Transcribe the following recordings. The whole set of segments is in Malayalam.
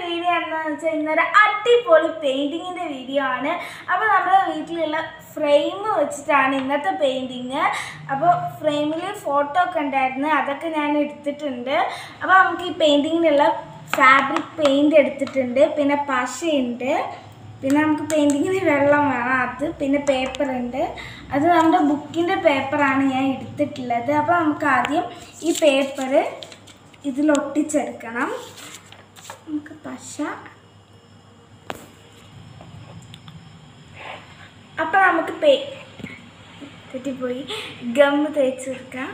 വീഡിയോ എന്താണെന്ന് വെച്ചാൽ ഇന്നൊരു അടിപൊളി പെയിൻറ്റിങ്ങിൻ്റെ വീഡിയോ ആണ് അപ്പോൾ നമ്മുടെ വീട്ടിലുള്ള ഫ്രെയിം വെച്ചിട്ടാണ് ഇന്നത്തെ പെയിൻറ്റിങ് അപ്പോൾ ഫ്രെയിമിൽ ഫോട്ടോ ഒക്കെ ഉണ്ടായിരുന്നു അതൊക്കെ ഞാൻ എടുത്തിട്ടുണ്ട് അപ്പോൾ നമുക്ക് ഈ പെയിൻറ്റിങ്ങിനുള്ള ഫാബ്രിക് പെയിൻറ് എടുത്തിട്ടുണ്ട് പിന്നെ പശയുണ്ട് പിന്നെ നമുക്ക് പെയിൻറ്റിങ്ങിന് വെള്ളം വേണം അത് പിന്നെ പേപ്പർ ഉണ്ട് അത് നമ്മുടെ ബുക്കിൻ്റെ പേപ്പറാണ് ഞാൻ എടുത്തിട്ടുള്ളത് അപ്പോൾ നമുക്ക് ആദ്യം ഈ പേപ്പർ ഇതിൽ ഒട്ടിച്ചെടുക്കണം നമുക്ക് പശ അപ്പം നമുക്ക് പേ തെറ്റിപ്പോയി ഗം തേച്ച് വെക്കാം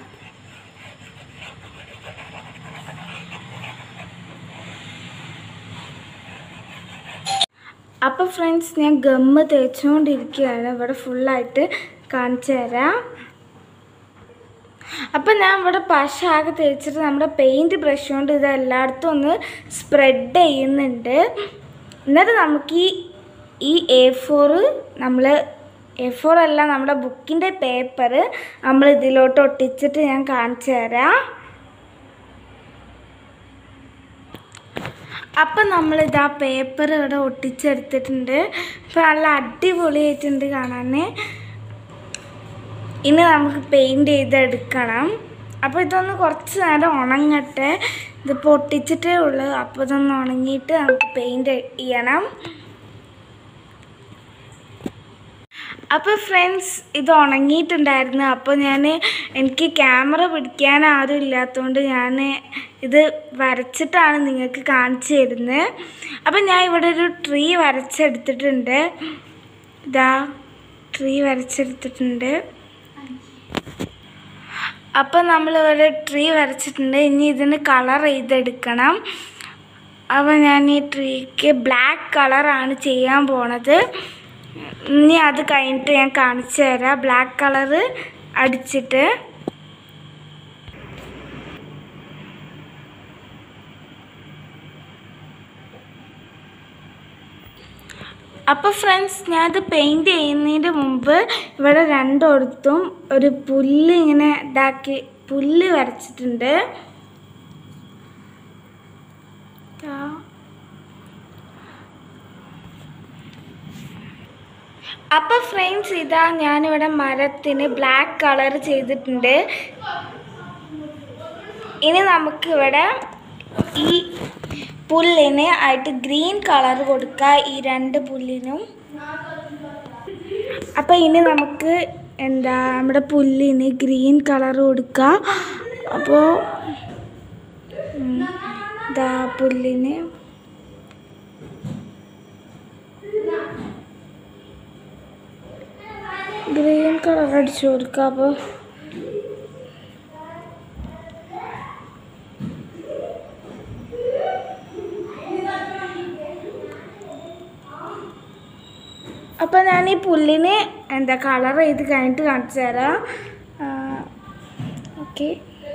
അപ്പോൾ ഫ്രണ്ട്സ് ഞാൻ ഗമ്മ് തേച്ചുകൊണ്ടിരിക്കുകയാണ് ഇവിടെ ഫുള്ളായിട്ട് കാണിച്ചു തരാം അപ്പം ഞാൻ ഇവിടെ പശ ആകെ തേച്ചിട്ട് നമ്മുടെ പെയിൻറ് ബ്രഷ് കൊണ്ട് ഇത് എല്ലായിടത്തും ഒന്ന് സ്പ്രെഡ് ചെയ്യുന്നുണ്ട് എന്നിട്ട് നമുക്ക് ഈ ഈ എ ഫോറ് നമ്മൾ എ ഫോർ അല്ല നമ്മുടെ ബുക്കിൻ്റെ പേപ്പർ നമ്മൾ ഇതിലോട്ട് ഒട്ടിച്ചിട്ട് ഞാൻ കാണിച്ചു തരാം അപ്പം നമ്മളിത് ആ പേപ്പർ ഇവിടെ ഒട്ടിച്ചെടുത്തിട്ടുണ്ട് അപ്പം നല്ല അടിപൊളിയായിട്ടുണ്ട് കാണാൻ ഇനി നമുക്ക് പെയിൻറ് ചെയ്തെടുക്കണം അപ്പോൾ ഇതൊന്ന് കുറച്ച് നേരം ഉണങ്ങട്ടെ ഇതിപ്പോൾ ഒട്ടിച്ചിട്ടേ ഉള്ളൂ അപ്പോൾ ഇതൊന്ന് ഉണങ്ങിയിട്ട് നമുക്ക് പെയിൻറ് ചെയ്യണം അപ്പോൾ ഫ്രണ്ട്സ് ഇത് ഉണങ്ങിയിട്ടുണ്ടായിരുന്നു അപ്പോൾ ഞാൻ എനിക്ക് ക്യാമറ പിടിക്കാൻ ആരും ഇല്ലാത്തതുകൊണ്ട് ഞാൻ ഇത് വരച്ചിട്ടാണ് നിങ്ങൾക്ക് കാണിച്ചു തരുന്നത് അപ്പം ഞാൻ ഇവിടെ ഒരു ട്രീ വരച്ചെടുത്തിട്ടുണ്ട് ഇതാ ട്രീ വരച്ചെടുത്തിട്ടുണ്ട് അപ്പം നമ്മളിവിടെ ട്രീ വരച്ചിട്ടുണ്ട് ഇനി ഇതിന് കളർ ചെയ്തെടുക്കണം അപ്പോൾ ഞാൻ ഈ ട്രീക്ക് ബ്ലാക്ക് കളറാണ് ചെയ്യാൻ പോണത് ഇനി അത് കഴിഞ്ഞിട്ട് ഞാൻ കാണിച്ചു തരാം ബ്ലാക്ക് കളറ് അടിച്ചിട്ട് അപ്പോൾ ഫ്രണ്ട്സ് ഞാനത് പെയിൻറ് ചെയ്യുന്നതിൻ്റെ മുമ്പ് ഇവിടെ രണ്ടിടത്തും ഒരു പുല്ല് ഇങ്ങനെ ഇതാക്കി പുല്ല് വരച്ചിട്ടുണ്ട് ദാ. അപ്പോൾ ഫ്രണ്ട്സ് ഇതാ ഞാനിവിടെ മരത്തിന് ബ്ലാക്ക് കളർ ചെയ്തിട്ടുണ്ട് ഇനി നമുക്കിവിടെ ഈ പുല്ലിന് ആയിട്ട് ഗ്രീൻ കളർ കൊടുക്കുക ഈ രണ്ട് പുല്ലിനും അപ്പോൾ ഇനി നമുക്ക് എന്താ നമ്മുടെ പുല്ലിന് ഗ്രീൻ കളർ കൊടുക്കുക അപ്പോൾ ഉം, ഇതാ പുല്ലിന് ഗ്രീൻ കളർ അടിച്ചു കൊടുക്കുക അപ്പോൾ അപ്പോൾ ഞാൻ ഈ പുല്ലിന് എന്താ കളർ ചെയ്ത് കഴിഞ്ഞിട്ട് കാണിച്ചു തരാം ഓക്കെ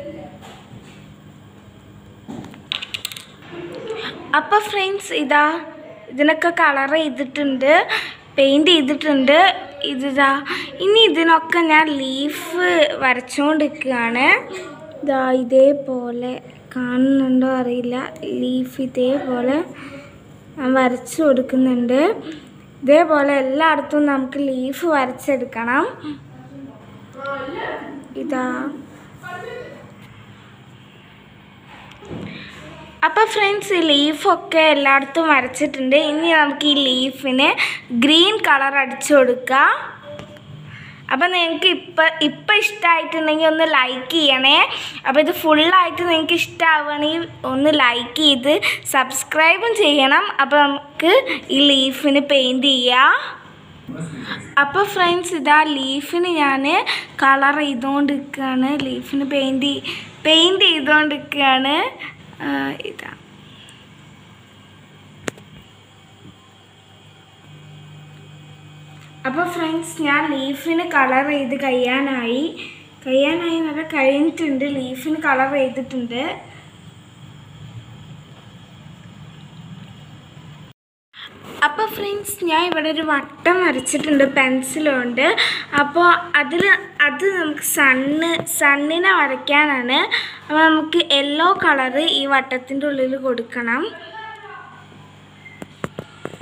അപ്പോൾ ഫ്രണ്ട്സ് ഇതാ ഇതിനൊക്കെ കളർ ചെയ്തിട്ടുണ്ട് പെയിൻറ് ചെയ്തിട്ടുണ്ട് ഇതാ ഇനി ഇതിനൊക്കെ ഞാൻ ലീഫ് വരച്ചുകൊണ്ടിരിക്കുകയാണ് ഇതാ ഇതേപോലെ കാണുന്നുണ്ടോ അറിയില്ല ലീഫ് ഇതേപോലെ ഞാൻ വരച്ചു കൊടുക്കുന്നുണ്ട് ഇതേപോലെ എല്ലായിടത്തും നമുക്ക് ലീഫ് വരച്ചെടുക്കണം ഇതാ അപ്പോൾ ഫ്രണ്ട്സ് ഈ ലീഫൊക്കെ എല്ലായിടത്തും വരച്ചിട്ടുണ്ട് ഇനി നമുക്ക് ഈ ലീഫിന് ഗ്രീൻ കളർ അടിച്ചു കൊടുക്കാം അപ്പോൾ നിങ്ങൾക്ക് ഇപ്പം ഇപ്പം ഇഷ്ടമായിട്ടുണ്ടെങ്കിൽ ഒന്ന് ലൈക്ക് ചെയ്യണേ അപ്പോൾ ഇത് ഫുള്ളായിട്ട് നിങ്ങൾക്ക് ഇഷ്ടമാവുകയാണെങ്കിൽ ഒന്ന് ലൈക്ക് ചെയ്ത് സബ്സ്ക്രൈബും ചെയ്യണം അപ്പോൾ നമുക്ക് ഈ ലീഫിന് പെയിൻറ് ചെയ്യാം അപ്പോൾ ഫ്രണ്ട്സ് ഇതാ ലീഫിന് ഞാൻ കളർ ചെയ്തുകൊണ്ട് നിൽക്കുകയാണ് ലീഫിന് പെയിൻറ് പെയിൻറ് ചെയ്തുകൊണ്ട് നിൽക്കുകയാണ് ഇതാ അപ്പോൾ ഫ്രണ്ട്സ് ഞാൻ ലീഫിന് കളർ ചെയ്ത് കഴിയാനായി കഴിയാനായി നല്ല കഴിഞ്ഞിട്ടുണ്ട് ലീഫിന് കളർ ചെയ്തിട്ടുണ്ട് അപ്പോൾ ഫ്രണ്ട്സ് ഞാൻ ഇവിടെ ഒരു വട്ടം വരച്ചിട്ടുണ്ട് പെൻസിലുണ്ട് അപ്പോൾ അതിൽ അത് നമുക്ക് സണ്ണ് സണ്ണിനെ വരയ്ക്കാനാണ് അപ്പോൾ നമുക്ക് യെല്ലോ കളറ് ഈ വട്ടത്തിൻ്റെ ഉള്ളിൽ കൊടുക്കണം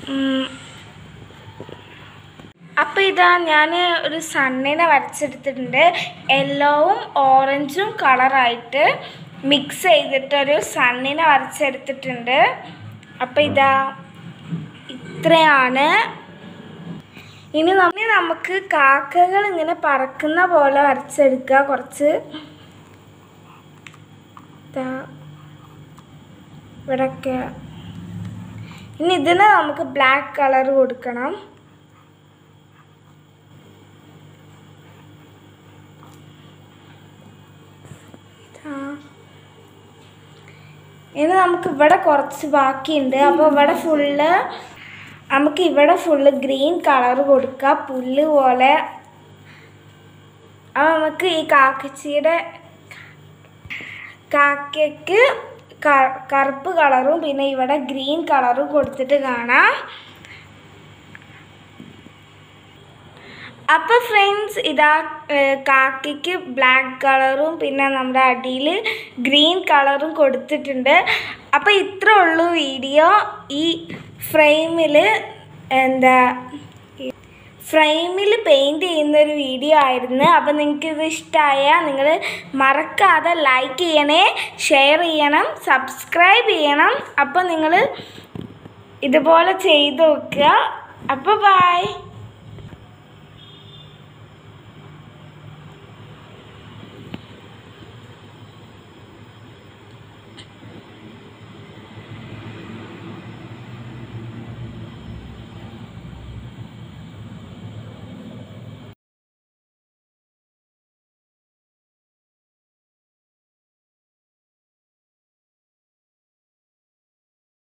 അപ്പോൾ ഇതാ ഞാൻ ഒരു സണ്ണിനെ വരച്ചെടുത്തിട്ടുണ്ട് യെല്ലോവും ഓറഞ്ചും കളറായിട്ട് മിക്സ് ചെയ്തിട്ടൊരു സണ്ണിനെ വരച്ചെടുത്തിട്ടുണ്ട് അപ്പോൾ ഇതാ ഇത്രയാണ് ഇനി നമ്മ നമുക്ക് കാക്കകൾ ഇങ്ങനെ പറക്കുന്ന പോലെ വരച്ചെടുക്കുക കുറച്ച് ദാ ഇവിടൊക്കെ ഇനി ഇതിന് നമുക്ക് ബ്ലാക്ക് കളർ കൊടുക്കണം ഇതാ. ഇനി നമുക്ക് ഇവിടെ കുറച്ച് ബാക്കിയുണ്ട് അപ്പോൾ ഇവിടെ ഫുള്ള് നമുക്ക് ഇവിടെ ഫുള്ള് ഗ്രീൻ കളർ കൊടുക്കുക പുല്ല് പോലെ അപ്പോൾ നമുക്ക് ഈ കാക്കച്ചിയുടെ കാക്കയ്ക്ക് ക- കറുപ്പ് കളറും പിന്നെ ഇവിടെ ഗ്രീൻ കളറും കൊടുത്തിട്ട് കാണാം അപ്പോൾ ഫ്രണ്ട്സ് ഇതാ ഏഹ്, കാക്കയ്ക്ക് ബ്ലാക്ക് കളറും പിന്നെ നമ്മുടെ അടിയിൽ ഗ്രീൻ കളറും കൊടുത്തിട്ടുണ്ട് അപ്പോൾ ഇത്രേ ഉള്ളൂ വീഡിയോ ഈ ഫ്രെയിമിൽ എന്താ ഫ്രെയിമിൽ പെയിൻറ് ചെയ്യുന്ന ഒരു വീഡിയോ ആയിരുന്നു അപ്പോൾ നിങ്ങൾക്ക് ഇത് ഇഷ്ടമായാൽ നിങ്ങൾ മറക്കാതെ ലൈക്ക് ചെയ്യണേ ഷെയർ ചെയ്യണം സബ്സ്ക്രൈബ് ചെയ്യണം അപ്പോൾ നിങ്ങൾ ഇതുപോലെ ചെയ്ത് നോക്കുക അപ്പോൾ ബൈ